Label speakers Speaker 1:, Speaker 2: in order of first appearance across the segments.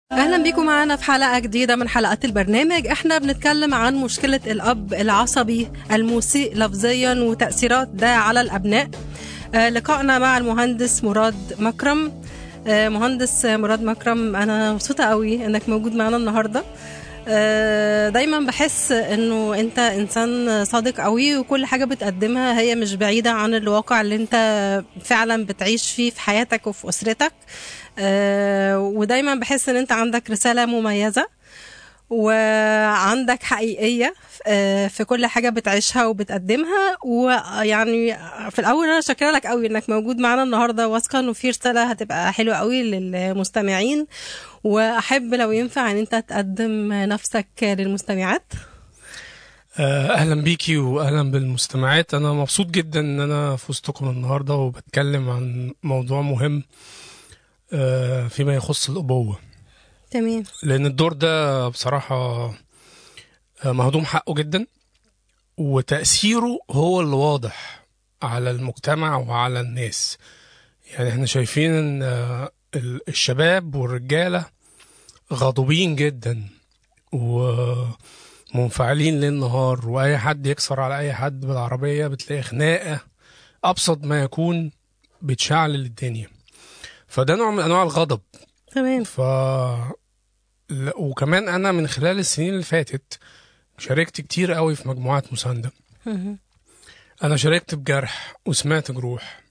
Speaker 1: اهلا بيكم معانا في حلقه جديده من حلقات البرنامج احنا بنتكلم عن مشكله الاب العصبي المسيء لفظيا وتاثيرات ده على الابناء آه لقائنا مع المهندس مراد مكرم آه مهندس مراد مكرم انا مبسوطه قوي انك موجود معانا النهارده آه دايما بحس انه انت انسان صادق قوي وكل حاجه بتقدمها هي مش بعيده عن الواقع اللي انت فعلا بتعيش فيه في حياتك وفي اسرتك آه ودايما بحس ان انت عندك رساله مميزه وعندك حقيقيه آه في كل حاجه بتعيشها وبتقدمها ويعني في الاول انا شاكره لك قوي انك موجود معانا النهارده واثقه انه في رساله هتبقى حلوه قوي للمستمعين واحب لو ينفع ان انت تقدم نفسك للمستمعات
Speaker 2: اهلا بيكي واهلا بالمستمعات انا مبسوط جدا ان انا في وسطكم النهارده وبتكلم عن موضوع مهم فيما يخص الابوه
Speaker 1: تمام
Speaker 2: لان الدور ده بصراحه مهضوم حقه جدا وتاثيره هو اللي واضح على المجتمع وعلى الناس يعني احنا شايفين ان الشباب والرجاله غاضبين جدا ومنفعلين ليل نهار واي حد يكسر على اي حد بالعربيه بتلاقي خناقه ابسط ما يكون بتشعل الدنيا فده نوع من انواع الغضب
Speaker 1: تمام
Speaker 2: ف ل- وكمان انا من خلال السنين اللي فاتت شاركت كتير قوي في مجموعات مسانده
Speaker 1: مهم.
Speaker 2: انا شاركت بجرح وسمعت جروح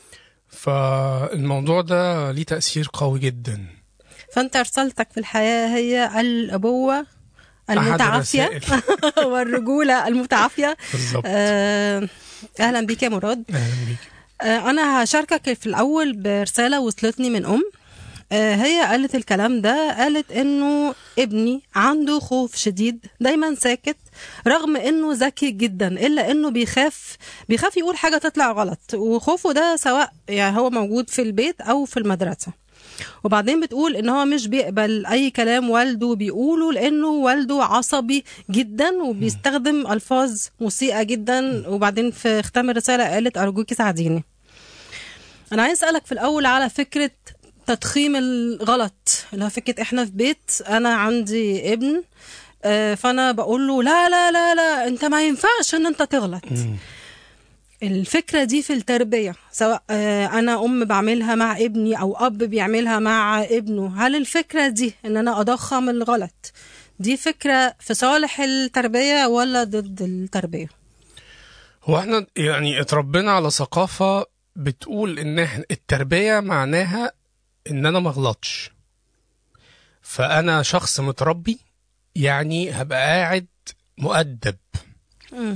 Speaker 2: فالموضوع ده ليه تاثير قوي جدا
Speaker 1: فانت رسالتك في الحياه هي الابوه
Speaker 2: أحد
Speaker 1: المتعافيه
Speaker 2: الرسائل.
Speaker 1: والرجوله المتعافيه
Speaker 2: بالظبط
Speaker 1: آه، اهلا بيك يا مراد
Speaker 2: اهلا بيك
Speaker 1: آه، انا هشاركك في الاول برساله وصلتني من ام آه، هي قالت الكلام ده قالت انه ابني عنده خوف شديد دايما ساكت رغم انه ذكي جدا الا انه بيخاف بيخاف يقول حاجه تطلع غلط وخوفه ده سواء يعني هو موجود في البيت او في المدرسه وبعدين بتقول ان هو مش بيقبل اي كلام والده بيقوله لانه والده عصبي جدا وبيستخدم الفاظ مسيئه جدا وبعدين في ختام الرساله قالت ارجوكي ساعديني انا عايز اسالك في الاول على فكره تضخيم الغلط اللي هو فكره احنا في بيت انا عندي ابن آه، فانا بقول له لا لا لا لا انت ما ينفعش ان انت تغلط
Speaker 2: مم.
Speaker 1: الفكرة دي في التربية سواء آه، أنا أم بعملها مع ابني أو أب بيعملها مع ابنه هل الفكرة دي إن أنا أضخم الغلط دي فكرة في صالح التربية ولا ضد التربية؟
Speaker 2: هو احنا يعني اتربينا على ثقافة بتقول ان احنا التربية معناها ان انا مغلطش فانا شخص متربي يعني هبقى قاعد مؤدب
Speaker 1: مم.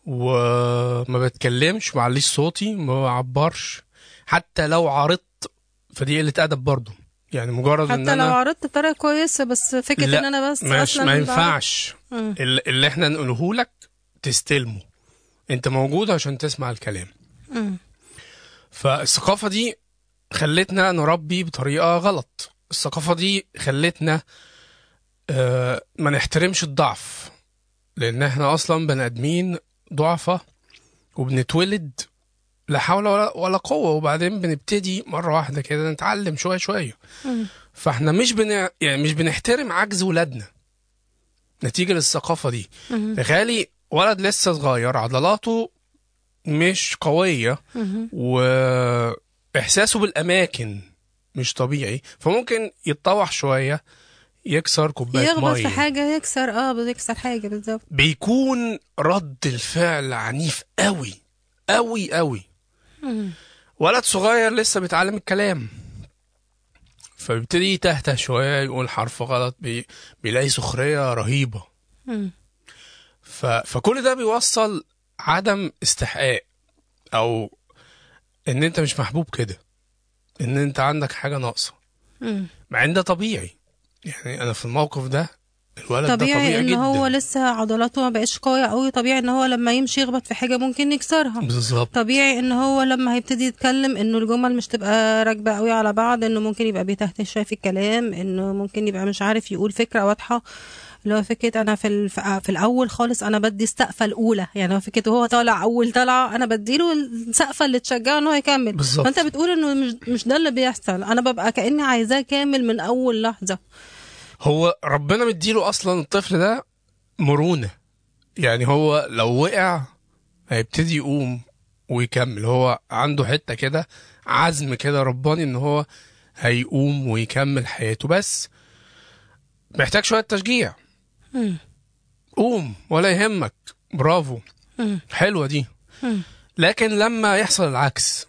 Speaker 2: وما بتكلمش معليش صوتي ما بعبرش حتى لو عرضت فدي قلة ادب برضه يعني مجرد ان
Speaker 1: حتى لو
Speaker 2: انا
Speaker 1: عرضت بطريقة كويسة بس فكرة
Speaker 2: لا،
Speaker 1: إن أنا بس
Speaker 2: مش
Speaker 1: أصلاً
Speaker 2: ما
Speaker 1: بعرف-
Speaker 2: ينفعش
Speaker 1: مم.
Speaker 2: ال- اللي احنا نقوله لك تستلمه انت موجود عشان تسمع الكلام
Speaker 1: مم.
Speaker 2: فالثقافة دي خلتنا نربي بطريقة غلط الثقافة دي خلتنا آه، ما نحترمش الضعف لأن احنا أصلا بني آدمين ضعفة وبنتولد لا حول ولا, ولا قوة وبعدين بنبتدي مرة واحدة كده نتعلم شوية شوية
Speaker 1: مم.
Speaker 2: فاحنا مش بن... يعني مش بنحترم عجز ولادنا نتيجة للثقافة دي
Speaker 1: مم.
Speaker 2: تخيلي ولد لسه صغير عضلاته مش قوية
Speaker 1: مم.
Speaker 2: واحساسه بالاماكن مش طبيعي فممكن يتطوح شويه يكسر كوبايه
Speaker 1: يخبط في
Speaker 2: ميه
Speaker 1: حاجة يكسر اه بيكسر حاجة بالظبط
Speaker 2: بيكون رد الفعل عنيف قوي قوي قوي
Speaker 1: مم.
Speaker 2: ولد صغير لسه بيتعلم الكلام فبيبتدي يتهته شويه يقول حرف غلط بي... بيلاقي سخريه رهيبه
Speaker 1: مم.
Speaker 2: ف... فكل ده بيوصل عدم استحقاق او ان انت مش محبوب كده ان انت عندك حاجه ناقصه
Speaker 1: مم.
Speaker 2: مع ان ده طبيعي يعني انا في الموقف ده الولد ده
Speaker 1: طبيعي
Speaker 2: طبيعي
Speaker 1: ان
Speaker 2: جدا
Speaker 1: هو لسه عضلاته ما بقتش قويه قوي طبيعي ان هو لما يمشي يخبط في حاجه ممكن يكسرها
Speaker 2: بالظبط
Speaker 1: طبيعي ان هو لما هيبتدي يتكلم انه الجمل مش تبقى راكبه قوي على بعض انه ممكن يبقى بيتهته شويه في الكلام انه ممكن يبقى مش عارف يقول فكره واضحه اللي هو فكره انا في الف... في الاول خالص انا بدي السقفه الاولى يعني هو فكره وهو طالع اول طلعه انا بديله السقفه اللي تشجعه ان هو يكمل
Speaker 2: بالظبط.
Speaker 1: فانت بتقول انه مش مش ده اللي بيحصل انا ببقى كاني عايزاه كامل من اول لحظه
Speaker 2: هو ربنا مديله اصلا الطفل ده مرونه يعني هو لو وقع هيبتدي يقوم ويكمل هو عنده حته كده عزم كده رباني ان هو هيقوم ويكمل حياته بس محتاج شويه تشجيع
Speaker 1: مم.
Speaker 2: قوم ولا يهمك برافو
Speaker 1: مم.
Speaker 2: حلوه دي
Speaker 1: مم.
Speaker 2: لكن لما يحصل العكس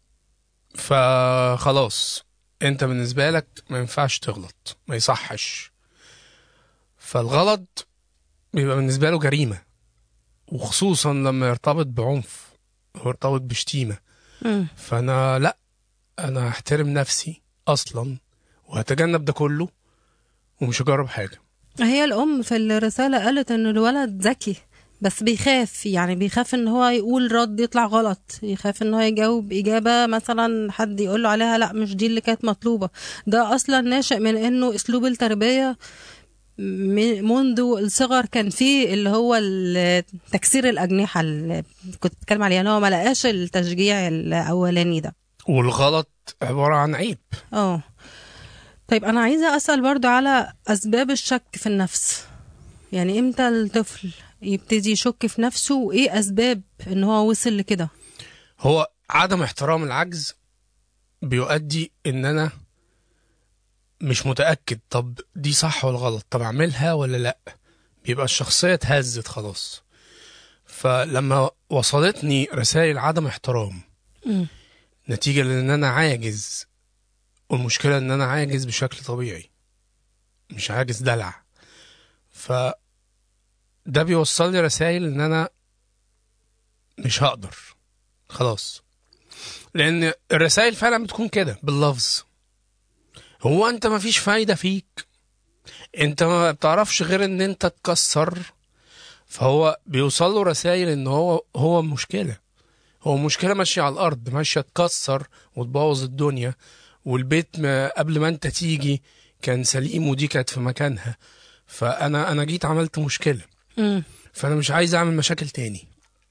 Speaker 2: فخلاص انت بالنسبه لك ما ينفعش تغلط ما يصحش فالغلط بيبقى بالنسبه له جريمه وخصوصا لما يرتبط بعنف ويرتبط بشتيمه
Speaker 1: مم.
Speaker 2: فانا لا انا هحترم نفسي اصلا وهتجنب ده كله ومش هجرب حاجه
Speaker 1: هي الأم في الرسالة قالت إن الولد ذكي بس بيخاف يعني بيخاف ان هو يقول رد يطلع غلط يخاف ان هو يجاوب اجابه مثلا حد يقول له عليها لا مش دي اللي كانت مطلوبه ده اصلا ناشئ من انه اسلوب التربيه م- منذ الصغر كان فيه اللي هو ال- تكسير الاجنحه اللي كنت بتكلم عليها ان هو ما لقاش التشجيع الاولاني ده
Speaker 2: والغلط عباره عن عيب
Speaker 1: اه طيب انا عايزه اسال برضو على اسباب الشك في النفس يعني امتى الطفل يبتدي يشك في نفسه وايه اسباب ان هو وصل لكده
Speaker 2: هو عدم احترام العجز بيؤدي ان انا مش متاكد طب دي صح ولا غلط طب اعملها ولا لا بيبقى الشخصيه اتهزت خلاص فلما وصلتني رسائل عدم احترام
Speaker 1: مم.
Speaker 2: نتيجه لان انا عاجز والمشكله ان انا عاجز بشكل طبيعي مش عاجز دلع ف ده بيوصل لي رسائل ان انا مش هقدر خلاص لان الرسائل فعلا بتكون كده باللفظ هو انت ما فيش فايده فيك انت ما بتعرفش غير ان انت تكسر فهو بيوصل له رسائل ان هو هو مشكله هو مشكله ماشيه على الارض ماشيه تكسر وتبوظ الدنيا والبيت ما قبل ما انت تيجي كان سليم ودي كانت في مكانها فانا انا جيت عملت مشكله
Speaker 1: مم.
Speaker 2: فانا مش عايز اعمل مشاكل تاني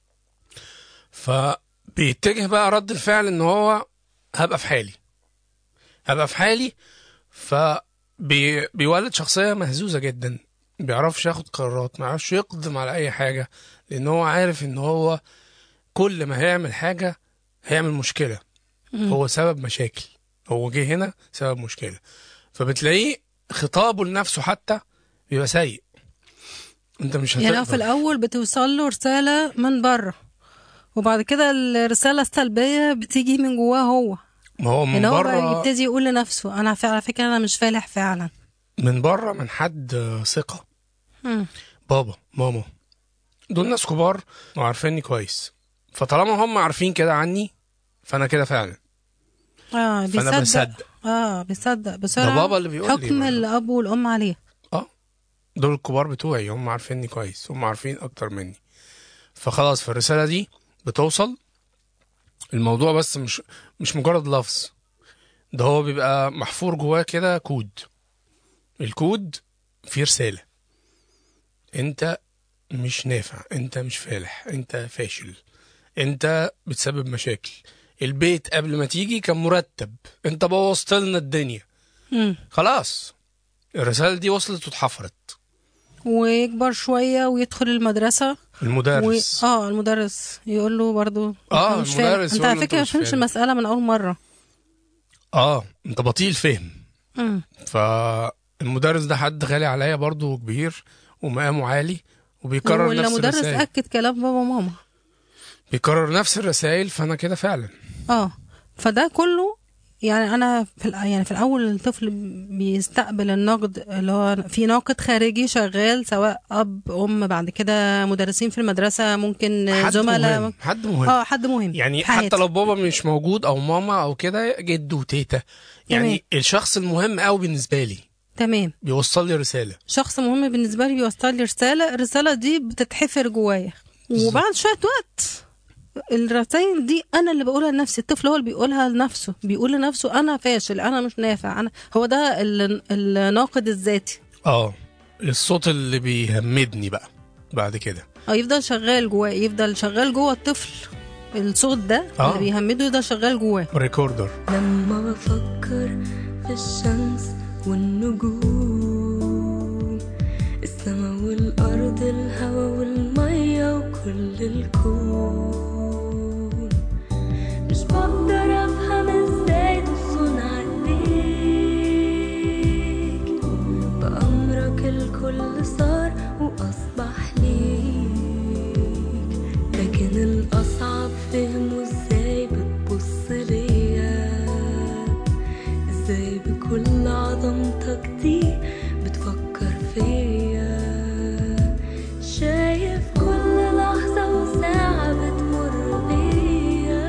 Speaker 2: فبيتجه بقى رد الفعل ان هو هبقى في حالي هبقى في حالي فبيولد شخصيه مهزوزه جدا ما بيعرفش ياخد قرارات ما يعرفش يقدم على اي حاجه لان هو عارف ان هو كل ما هيعمل حاجه هيعمل مشكله
Speaker 1: مم.
Speaker 2: هو سبب مشاكل هو جه هنا سبب مشكله فبتلاقيه خطابه لنفسه حتى بيبقى سيء انت مش هتقدر
Speaker 1: يعني هو في الاول بتوصل له رساله من بره وبعد كده الرساله السلبيه بتيجي من جواه هو
Speaker 2: ما هو
Speaker 1: ان
Speaker 2: من
Speaker 1: هو بقى
Speaker 2: بره
Speaker 1: يبتدي يقول لنفسه انا فع- على فكره انا مش فالح فعلا
Speaker 2: من بره من حد آه، ثقه
Speaker 1: مم.
Speaker 2: بابا ماما دول ناس كبار وعارفيني كويس فطالما هم عارفين كده عني فانا كده فعلا
Speaker 1: اه
Speaker 2: فانا
Speaker 1: بيصدق
Speaker 2: بصدق
Speaker 1: اه بيصدق بسرعه
Speaker 2: ده بابا اللي بيقول لي
Speaker 1: حكم
Speaker 2: ما-
Speaker 1: الاب والام عليه
Speaker 2: اه دول الكبار بتوعي هم عارفيني كويس هم عارفين اكتر مني فخلاص في الرساله دي بتوصل الموضوع بس مش مش مجرد لفظ ده هو بيبقى محفور جواه كده كود الكود فيه رساله انت مش نافع انت مش فالح انت فاشل انت بتسبب مشاكل البيت قبل ما تيجي كان مرتب انت بوظت لنا الدنيا
Speaker 1: مم.
Speaker 2: خلاص الرسالة دي وصلت واتحفرت
Speaker 1: ويكبر شويه ويدخل المدرسه
Speaker 2: المدرس
Speaker 1: و... اه المدرس يقول له برضو
Speaker 2: آه،
Speaker 1: أنت مش فاهم.
Speaker 2: المدرس
Speaker 1: انت
Speaker 2: يقول
Speaker 1: على
Speaker 2: له أنت
Speaker 1: فكره ما
Speaker 2: مش
Speaker 1: فهمش
Speaker 2: فاهم.
Speaker 1: المساله من اول مره
Speaker 2: اه انت بطيء الفهم
Speaker 1: مم.
Speaker 2: فالمدرس ده حد غالي عليا برضه وكبير ومقامه عالي وبيكرر
Speaker 1: ولا
Speaker 2: نفس
Speaker 1: مدرس
Speaker 2: الرسائل
Speaker 1: اكد كلام بابا وماما
Speaker 2: بيكرر نفس الرسائل فانا كده فعلا
Speaker 1: اه فده كله يعني انا في الأ- يعني في الاول الطفل بيستقبل النقد اللي هو في ناقد خارجي شغال سواء اب ام بعد كده مدرسين في المدرسه ممكن
Speaker 2: حد
Speaker 1: زملاء
Speaker 2: مهم حد مهم
Speaker 1: اه حد مهم
Speaker 2: يعني
Speaker 1: في حياتي.
Speaker 2: حتى لو بابا مش موجود او ماما او كده جد وتيتا يعني الشخص المهم قوي بالنسبه لي
Speaker 1: تمام
Speaker 2: بيوصل لي رساله
Speaker 1: شخص مهم بالنسبه لي بيوصل لي رساله الرساله دي بتتحفر جوايا وبعد شويه وقت الرسائل دي انا اللي بقولها لنفسي الطفل هو اللي بيقولها لنفسه بيقول لنفسه انا فاشل انا مش نافع انا هو ده ال- الناقد الذاتي
Speaker 2: اه الصوت اللي بيهمدني بقى بعد كده
Speaker 1: اه يفضل شغال جواه يفضل شغال جوه الطفل الصوت ده
Speaker 2: آه.
Speaker 1: اللي بيهمده ده شغال جواه
Speaker 2: ريكوردر
Speaker 3: لما بفكر في الشمس والنجوم الكل صار وأصبح ليك لكن الأصعب فهمه ازاي بتبص ليا ازاي بكل عظمتك دي بتفكر فيا شايف كل لحظة وساعة بتمر بيا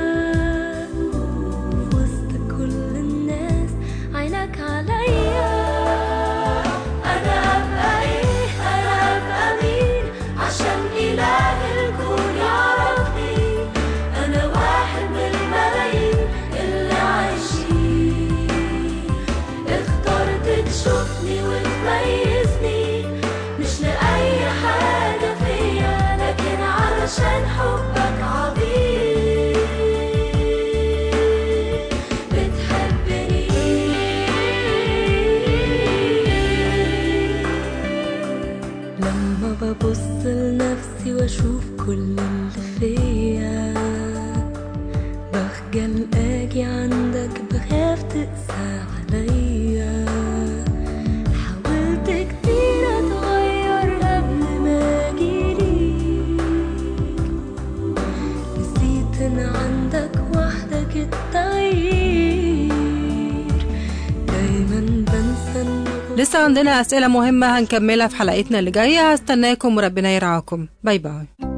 Speaker 3: في وسط كل الناس عينك عليا أنا أبقى إيه أنا أبقى مين عشان إله الكون يعرفني أنا واحد من الملايين اللي عايشين اخترت تشوفني وتميزني مش لأي حاجة فيا لكن علشان حبك عظيم بتحبني لما ببص لنفسي واشوف كل اللي فيا بخجل اجي عندك بخاف تقسى عليا حاولت كتير اتغير قبل ما اجيليك نسيت ان عندك وحدك التغيير دايما بنسى ان
Speaker 1: لسه عندنا أسئلة مهمة هنكملها في حلقتنا اللي جاية هستناكم وربنا يرعاكم باي باي